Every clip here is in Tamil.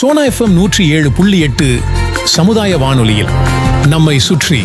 சோனா எஃப்எம் நூற்றி ஏழு புள்ளி எட்டு சமுதாய வானொலியில் நம்மை சுற்றி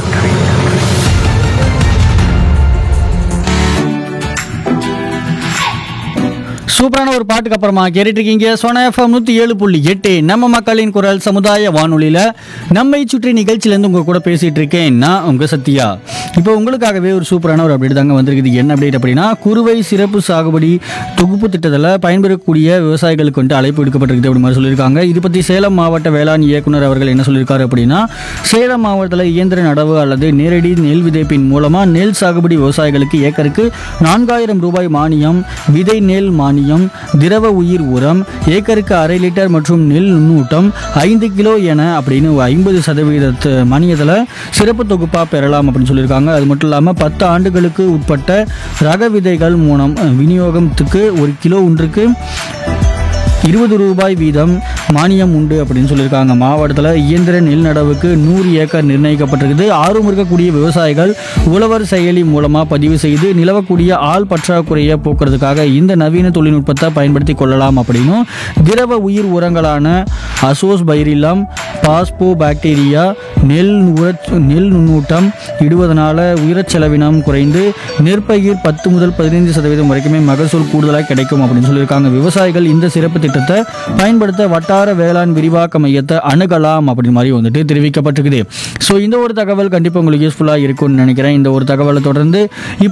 சூப்பரான ஒரு பாட்டுக்கு அப்புறமா கேட்டுட்டு இருக்கீங்க சோனா எஃப்எம் நூற்றி ஏழு புள்ளி எட்டு நம்ம மக்களின் குரல் சமுதாய வானொலியில் நம்மை சுற்றி நிகழ்ச்சியிலேருந்து உங்கள் கூட பேசிகிட்டு இருக்கேன் நான் உங்கள் சத்யா இப்போ உங்களுக்காகவே ஒரு சூப்பரான ஒரு அப்டேட் தாங்க வந்திருக்குது என்ன அப்டேட் அப்படின்னா குறுவை சிறப்பு சாகுபடி தொகுப்பு திட்டத்தில் பயன்பெறக்கூடிய விவசாயிகளுக்கு வந்துட்டு அழைப்பு விடுக்கப்பட்டிருக்குது அப்படி மாதிரி சொல்லியிருக்காங்க இது பற்றி சேலம் மாவட்ட வேளாண் இயக்குனர் அவர்கள் என்ன சொல்லியிருக்காரு அப்படின்னா சேலம் மாவட்டத்தில் இயந்திர நடவு அல்லது நேரடி நெல் விதைப்பின் மூலமாக நெல் சாகுபடி விவசாயிகளுக்கு ஏக்கருக்கு நான்காயிரம் ரூபாய் மானியம் விதை நெல் மானியம் திரவ உயிர் உரம் ஏக்கருக்கு அரை லிட்டர் மற்றும் நெல் நுண்ணூட்டம் ஐந்து கிலோ என அப்படின்னு ஐம்பது சதவீத மானியத்தில் சிறப்பு தொகுப்பாக பெறலாம் அப்படின்னு சொல்லியிருக்காங்க அது மட்டும் இல்லாமல் பத்து ஆண்டுகளுக்கு உட்பட்ட ரக விதைகள் மூலம் அஹ், விநியோகத்துக்கு ஒரு கிலோ ஒன்றுக்கு இருபது ரூபாய் வீதம் மானியம் உண்டு அப்படின்னு சொல்லியிருக்காங்க மாவட்டத்தில் இயந்திர நெல் நடவுக்கு நூறு ஏக்கர் நிர்ணயிக்கப்பட்டிருக்குது ஆர்வம் இருக்கக்கூடிய விவசாயிகள் உழவர் செயலி மூலமாக பதிவு செய்து நிலவக்கூடிய ஆள் பற்றாக்குறையை போக்குறதுக்காக இந்த நவீன தொழில்நுட்பத்தை பயன்படுத்தி கொள்ளலாம் அப்படின்னும் திரவ உயிர் உரங்களான அசோஸ் பைரிலம் பாஸ்போ பாக்டீரியா நெல் உர நெல் நுண்ணூட்டம் இடுவதனால உயிரச் செலவினம் குறைந்து நெற்பயிர் பத்து முதல் பதினைந்து சதவீதம் வரைக்குமே மகசூல் கூடுதலாக கிடைக்கும் அப்படின்னு சொல்லியிருக்காங்க விவசாயிகள் இந்த சிறப்பு திட்டத்தை பயன்படுத்த வட்டார வேளாண் விரிவாக்க மையத்தை அணுகலாம் அப்படி மாதிரி வந்துட்டு தெரிவிக்கப்பட்டிருக்குது ஸோ இந்த ஒரு தகவல் கண்டிப்பாக உங்களுக்கு யூஸ்ஃபுல்லாக இருக்கும்னு நினைக்கிறேன் இந்த ஒரு தகவலை தொடர்ந்து இப்போ